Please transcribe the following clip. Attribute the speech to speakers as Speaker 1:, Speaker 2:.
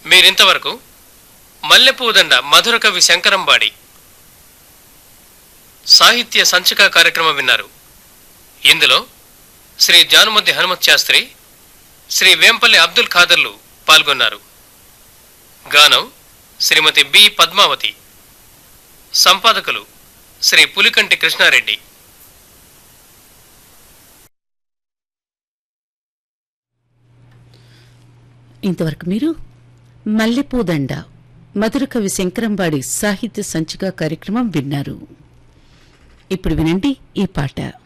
Speaker 1: మీరింతవరకు మల్లెపూదండ మధుర కవి శంకరంబాడి సాహిత్య సంచిక కార్యక్రమం విన్నారు ఇందులో శ్రీ జానుమతి హనుమత్ శాస్త్రి శ్రీ వేంపల్లి అబ్దుల్ ఖాదర్లు పాల్గొన్నారు గానం శ్రీమతి బి పద్మావతి సంపాదకులు శ్రీ పులికంటి కృష్ణారెడ్డి
Speaker 2: ఇంతవరకు మీరు మల్లెపూదండ మధుర కవి శంకరంబాడి సాహిత్య సంచిక కార్యక్రమం విన్నారు ఇప్పుడు వినండి ఈ పాట